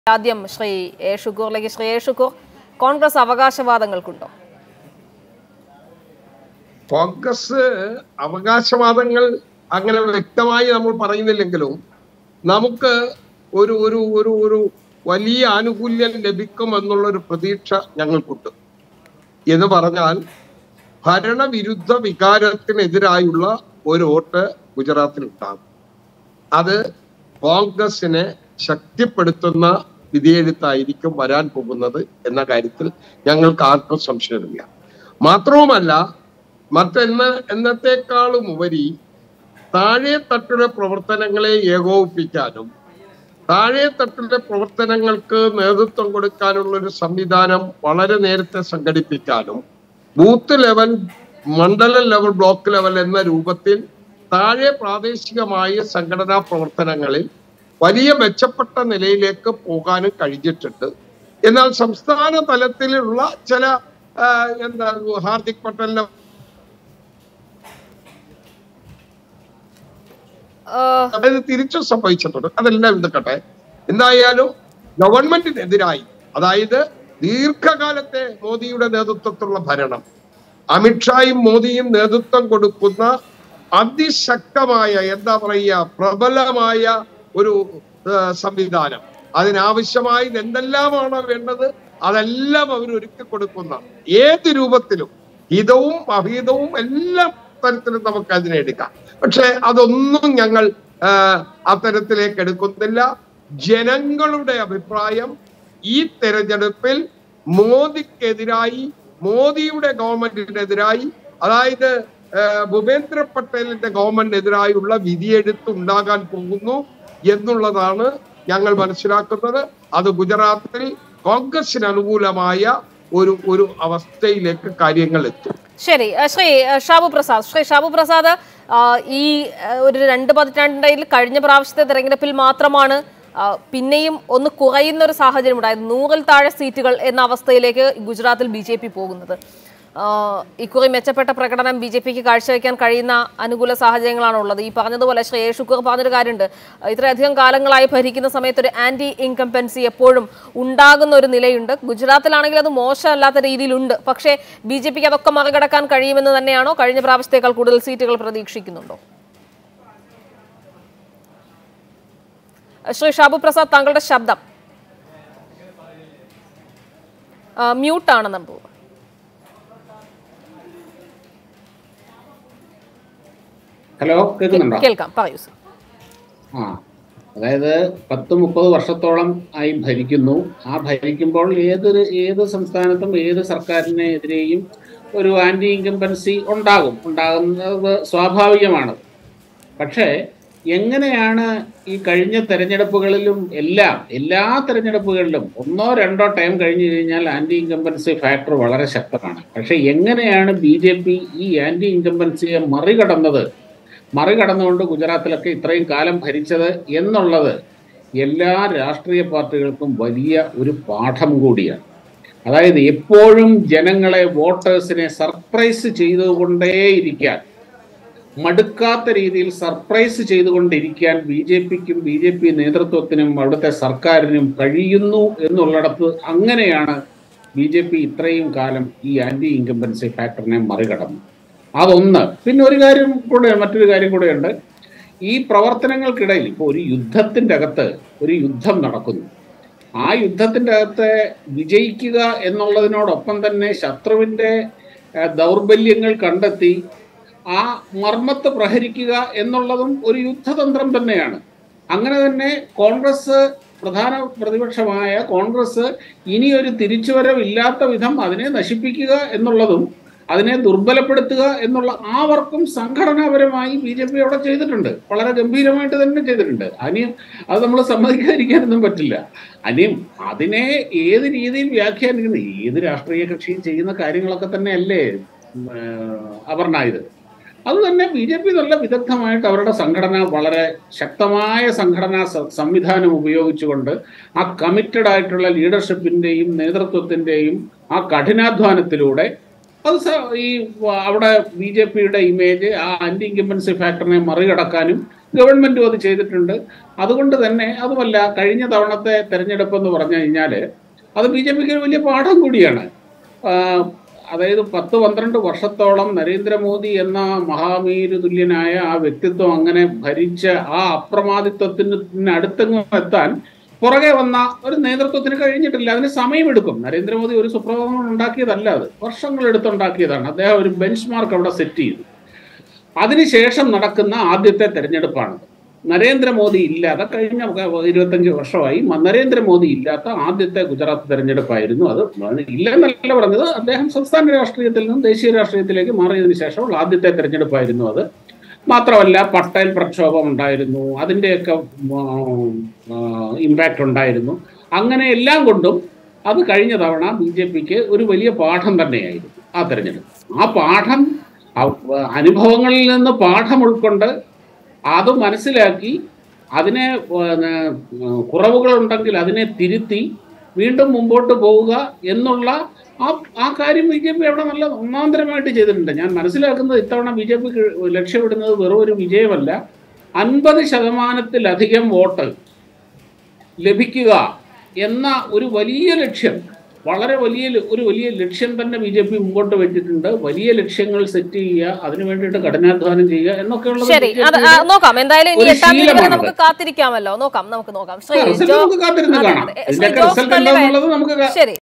ആദ്യം ശ്രീ എ ഷുക്കൂറിലേക്ക് ശ്രീ എ ഷുക്കൂർ കോൺഗ്രസ് അവകാശവാദങ്ങൾക്കുണ്ടോ കോൺഗ്രസ് അവകാശവാദങ്ങൾ അങ്ങനെ വ്യക്തമായി നമ്മൾ പറയുന്നില്ലെങ്കിലും നമുക്ക് ഒരു ഒരു ഒരു ഒരു വലിയ ആനുകൂല്യം ലഭിക്കും എന്നുള്ളൊരു പ്രതീക്ഷ ഞങ്ങൾക്കുണ്ട് എന്ന് പറഞ്ഞാൽ ഭരണവിരുദ്ധ വികാരത്തിനെതിരായുള്ള ഒരു വോട്ട് ഗുജറാത്തിൽ ഉണ്ടാകും അത് കോൺഗ്രസിനെ ശക്തിപ്പെടുത്തുന്ന വിധിയെഴുത്തായിരിക്കും വരാൻ പോകുന്നത് എന്ന കാര്യത്തിൽ ഞങ്ങൾക്ക് ആർക്കും സംശയമില്ല മാത്രവുമല്ല മറ്റെന്ന എന്നത്തെക്കാളും ഉപരി താഴെ തട്ടിലെ പ്രവർത്തനങ്ങളെ ഏകോപിപ്പിക്കാനും താഴെ തട്ടിലെ പ്രവർത്തനങ്ങൾക്ക് നേതൃത്വം കൊടുക്കാനുള്ള ഒരു സംവിധാനം വളരെ നേരത്തെ സംഘടിപ്പിക്കാനും ബൂത്ത് ലെവൽ മണ്ഡല ലെവൽ ബ്ലോക്ക് ലെവൽ എന്ന രൂപത്തിൽ താഴെ പ്രാദേശികമായ സംഘടനാ പ്രവർത്തനങ്ങളിൽ വലിയ മെച്ചപ്പെട്ട നിലയിലേക്ക് പോകാനും കഴിഞ്ഞിട്ടുണ്ട് എന്നാൽ സംസ്ഥാന തലത്തിലുള്ള ചില ആ, എന്താ ഹാർദിക് പട്ടേലിന്റെ ഏഹ്, അതായത് തിരിച്ചു സംഭവിച്ചിട്ടുണ്ട് അതെല്ലാം എടുക്കട്ടെ എന്തായാലും ഗവൺമെന്റിനെതിരായി അതായത് ദീർഘകാലത്തെ മോദിയുടെ നേതൃത്വത്തിലുള്ള ഭരണം അമിത്ഷായും മോദിയും നേതൃത്വം കൊടുക്കുന്ന അതിശക്തമായ എന്താ പറയുക പ്രബലമായ ഒരു ആ, സംവിധാനം അതിനാവശ്യമായി എന്തെല്ലാമാണോ വേണ്ടത് അതെല്ലാം അവർ ഒരുക്കി കൊടുക്കുന്ന ഏത് രൂപത്തിലും ഹിതവും അഹിതവും എല്ലാ തരത്തിലും നമുക്ക് അതിനെ എടുക്കാം പക്ഷെ അതൊന്നും ഞങ്ങൾ ആ, അത്തരത്തിലേക്ക് എടുക്കുന്നില്ല ജനങ്ങളുടെ അഭിപ്രായം ഈ തെരഞ്ഞെടുപ്പിൽ മോദിക്കെതിരായി മോദിയുടെ ഗവൺമെന്റിനെതിരായി അതായത് ആ, ഭൂപേന്ദ്ര പട്ടേലിന്റെ ഗവൺമെന്റിനെതിരായുള്ള വിധിയെഴുത്ത് ഉണ്ടാകാൻ പോകുന്നു എന്നുള്ളതാണ് ഞങ്ങൾ മനസ്സിലാക്കുന്നത് അത് ഗുജറാത്തിൽ കോൺഗ്രസിന് അനുകൂലമായ ഒരു ഒരു അവസ്ഥയിലേക്ക് കാര്യങ്ങൾ എത്തും ശരി ഏഹ്, ശ്രീ ഏഹ്, ഷാബു പ്രസാദ് ശ്രീ ഷാബു പ്രസാദ് ആ, ഈ ഏഹ്, ഒരു രണ്ട് പതിറ്റാണ്ടിൽ കഴിഞ്ഞ പ്രാവശ്യത്തെ തെരഞ്ഞെടുപ്പിൽ മാത്രമാണ് ആ, പിന്നെയും ഒന്ന് കുറയുന്ന ഒരു സാഹചര്യം ഉണ്ടായത് നൂറിൽ താഴെ സീറ്റുകൾ എന്ന അവസ്ഥയിലേക്ക് ഗുജറാത്തിൽ ബി ജെ പി പോകുന്നത് ആ, ഇക്കുറി മെച്ചപ്പെട്ട പ്രകടനം ബി ജെ പിക്ക് കാഴ്ചവെക്കാൻ കഴിയുന്ന അനുകൂല സാഹചര്യങ്ങളാണ് ഉള്ളത് ഈ പറഞ്ഞതുപോലെ ശ്രീ എ ഷുക്കൂർ പറഞ്ഞൊരു കാര്യമുണ്ട് ഇത്രയധികം കാലങ്ങളായി ഭരിക്കുന്ന സമയത്ത് ഒരു ആന്റി ഇൻകംപൻസി എപ്പോഴും ഉണ്ടാകുന്ന ഒരു നിലയുണ്ട് ഗുജറാത്തിലാണെങ്കിൽ അത് മോശമല്ലാത്ത രീതിയിലുണ്ട് പക്ഷേ ബി ജെ പിക്ക് അതൊക്കെ മറികടക്കാൻ കഴിയുമെന്ന് തന്നെയാണോ കഴിഞ്ഞ പ്രാവശ്യത്തേക്കാൾ കൂടുതൽ സീറ്റുകൾ പ്രതീക്ഷിക്കുന്നുണ്ടോ ശ്രീ ഷാബു പ്രസാദ് താങ്കളുടെ ശബ്ദം മ്യൂട്ടാണ് നമ്പൂ ഹലോ കേൾക്കുന്നുണ്ടോ കേൾക്കാം പറയൂ സർ ആ അതായത് പത്ത് മുപ്പത് വർഷത്തോളം ആയി ഭരിക്കുന്നു ആ ഭരിക്കുമ്പോൾ ഏതൊരു ഏത് സംസ്ഥാനത്തും ഏത് സർക്കാരിനെതിരെയും ഒരു ആന്റി ഇൻകംപൻസി ഉണ്ടാകും ഉണ്ടാകുന്നത് സ്വാഭാവികമാണ് പക്ഷേ എങ്ങനെയാണ് ഈ കഴിഞ്ഞ തെരഞ്ഞെടുപ്പുകളിലും എല്ലാം എല്ലാ തെരഞ്ഞെടുപ്പുകളിലും ഒന്നോ രണ്ടോ ടൈം കഴിഞ്ഞു കഴിഞ്ഞാൽ ആന്റി ഇൻകംപൻസി ഫാക്ടർ വളരെ ശക്തമാണ് പക്ഷേ എങ്ങനെയാണ് ബി ജെ പി ഈ ആന്റി ഇൻകംപൻസിയെ മറികടന്നത് മറികടന്നുകൊണ്ട് ഗുജറാത്തിലൊക്കെ ഇത്രയും കാലം ഭരിച്ചത് എന്നുള്ളത് എല്ലാ രാഷ്ട്രീയ പാർട്ടികൾക്കും വലിയ ഒരു പാഠം കൂടിയാണ് അതായത് എപ്പോഴും ജനങ്ങളെ വോട്ടേഴ്സിനെ സർപ്രൈസ് ചെയ്തുകൊണ്ടേയിരിക്കാൻ മടുക്കാത്ത രീതിയിൽ സർപ്രൈസ് ചെയ്തുകൊണ്ടിരിക്കാൻ ബി ജെ പിക്കും ബി ജെ പി നേതൃത്വത്തിനും അവിടുത്തെ സർക്കാരിനും കഴിയുന്നു എന്നുള്ളിടത്ത് അങ്ങനെയാണ് ബി ജെ പി ഇത്രയും കാലം ഈ ആന്റി ഇൻകംബൻസി ഫാക്ടറിനെ മറികടന്നു അതൊന്ന് പിന്നെ ഒരു കാര്യം കൂടെ മറ്റൊരു കാര്യം കൂടെയുണ്ട് ഈ പ്രവർത്തനങ്ങൾക്കിടയിൽ ഇപ്പോൾ ഒരു യുദ്ധത്തിൻ്റെ അകത്ത് ഒരു യുദ്ധം നടക്കുന്നു ആ യുദ്ധത്തിൻ്റെ അകത്ത് വിജയിക്കുക എന്നുള്ളതിനോടൊപ്പം തന്നെ ശത്രുവിൻ്റെ ഏഹ്, ദൗർബല്യങ്ങൾ കണ്ടെത്തി ആ മർമ്മത്ത് പ്രഹരിക്കുക എന്നുള്ളതും ഒരു യുദ്ധതന്ത്രം തന്നെയാണ് അങ്ങനെ തന്നെ കോൺഗ്രസ് പ്രധാന പ്രതിപക്ഷമായ കോൺഗ്രസ് ഇനി ഒരു തിരിച്ചുവരവില്ലാത്ത വിധം അതിനെ നശിപ്പിക്കുക എന്നുള്ളതും അതിനെ ദുർബലപ്പെടുത്തുക എന്നുള്ള ആ വർക്കും സംഘടനാപരമായി ബി ജെ പി അവിടെ ചെയ്തിട്ടുണ്ട് വളരെ ഗംഭീരമായിട്ട് തന്നെ ചെയ്തിട്ടുണ്ട് അനിയും അത് നമ്മൾ സമ്മതിക്കാതിരിക്കാനൊന്നും പറ്റില്ല അനിയും അതിനെ ഏത് രീതിയിൽ വ്യാഖ്യാനിക്കുന്നു ഏത് രാഷ്ട്രീയ കക്ഷിയും ചെയ്യുന്ന കാര്യങ്ങളൊക്കെ തന്നെയല്ലേ ഉം, ഏഹ്, അപർണ ഇത് അത് തന്നെ ബി ജെ പി നല്ല വിദഗ്ധമായിട്ട് അവരുടെ സംഘടന വളരെ ശക്തമായ സംഘടനാ സ- സംവിധാനം ഉപയോഗിച്ചുകൊണ്ട് ആ കമ്മിറ്റഡ് ആയിട്ടുള്ള ലീഡർഷിപ്പിന്റെയും നേതൃത്വത്തിന്റെയും ആ കഠിനാധ്വാനത്തിലൂടെ അത് സ- ഈ വ- അവിടെ ബി ജെ പിയുടെ ഇമേജ് ആ ആന്റി ഇൻകംബൻസി ഫാക്ടറിനെ മറികടക്കാനും ഗവൺമെന്റും അത് ചെയ്തിട്ടുണ്ട് അതുകൊണ്ട് തന്നെ അതുമല്ല കഴിഞ്ഞ തവണത്തെ തെരഞ്ഞെടുപ്പ് എന്ന് പറഞ്ഞു കഴിഞ്ഞാൽ അത് ബി ജെ പിക്ക് ഒരു വലിയ പാഠം കൂടിയാണ് ആ, അതായത് പത്ത് പന്ത്രണ്ട് വർഷത്തോളം നരേന്ദ്രമോദി എന്ന മഹാമീരു തുല്യനായ ആ വ്യക്തിത്വം അങ്ങനെ ഭരിച്ച ആ അപ്രമാദിത്വത്തിന് അടുത്തെങ്ങും എത്താൻ പുറകെ വന്ന ഒരു നേതൃത്വത്തിന് കഴിഞ്ഞിട്ടില്ല അതിന് സമയമെടുക്കും നരേന്ദ്രമോദി ഒരു സുപ്രഭാതം ഉണ്ടാക്കിയതല്ല അത് വർഷങ്ങളെടുത്തുണ്ടാക്കിയതാണ് അദ്ദേഹം ഒരു ബെഞ്ച് മാർക്ക് അവിടെ സെറ്റ് ചെയ്തു അതിനുശേഷം നടക്കുന്ന ആദ്യത്തെ തെരഞ്ഞെടുപ്പാണത് നരേന്ദ്രമോദി ഇല്ലാതെ കഴിഞ്ഞ ഇരുപത്തഞ്ച് വർഷമായി മ- നരേന്ദ്രമോദി ഇല്ലാത്ത ആദ്യത്തെ ഗുജറാത്ത് തെരഞ്ഞെടുപ്പായിരുന്നു അത് അത് ഇല്ലെന്നല്ല പറഞ്ഞത് അദ്ദേഹം സംസ്ഥാന രാഷ്ട്രീയത്തിൽ നിന്നും ദേശീയ രാഷ്ട്രീയത്തിലേക്ക് മാറിയതിനു ശേഷമുള്ള ആദ്യത്തെ തെരഞ്ഞെടുപ്പായിരുന്നു അത് മാത്രമല്ല പട്ടേൽ പ്രക്ഷോഭം ഉണ്ടായിരുന്നു അതിൻ്റെയൊക്കെ ഇമ്പാക്റ്റ് ഉണ്ടായിരുന്നു അങ്ങനെ എല്ലാം കൊണ്ടും അത് കഴിഞ്ഞ തവണ ബി ജെ പിക്ക് ഒരു വലിയ പാഠം തന്നെയായിരുന്നു ആ തെരഞ്ഞെടുപ്പ് ആ പാഠം ആ- അനുഭവങ്ങളിൽ നിന്ന് പാഠം ഉൾക്കൊണ്ട് അത് മനസ്സിലാക്കി അതിനെ പിന്നെ, കുറവുകളുണ്ടെങ്കിൽ അതിനെ തിരുത്തി വീണ്ടും മുമ്പോട്ട് പോവുക എന്നുള്ള ആ ആ കാര്യം ബി ജെ പി അവിടെ നല്ല ഒന്നാന്തരമായിട്ട് ചെയ്തിട്ടുണ്ട് ഞാൻ മനസ്സിലാക്കുന്നത് ഇത്തവണ ബി ജെ പി ലക്ഷ്യമിടുന്നത് വെറും ഒരു വിജയമല്ല അൻപത് ശതമാനത്തിലധികം വോട്ട് ലഭിക്കുക എന്ന ഒരു വലിയ ലക്ഷ്യം വളരെ വലിയ ല- ഒരു വലിയ ലക്ഷ്യം തന്നെ ബി ജെ പി മുമ്പോട്ട് വെച്ചിട്ടുണ്ട് വലിയ ലക്ഷ്യങ്ങൾ സെറ്റ് ചെയ്യുക അതിനു വേണ്ടിയിട്ട് കഠിനാധ്വാനം ചെയ്യുക എന്നൊക്കെയുള്ളത് ശരി BJP അത് ആ, നോക്കാം എന്തായാലും ഇനി ഒരു എട്ടാം തീയതി വരെ ശീലമാണത്. നമുക്ക് കാത്തിരിക്കാമല്ലോ നോക്കാം നമുക്ക് നോക്കാം ശ്രീ റിസൾട്ട് ജോ നമുക്ക് കാത്തിരുന്ന് അതെ, കാണാം അതെ. ശ്രീ ഇതിന്റെയൊക്കെ ജോസ് റിസൾട്ട് പള്ളിവയൽ. എന്താണെന്നുള്ളത് നമുക്ക് കാ- ശരി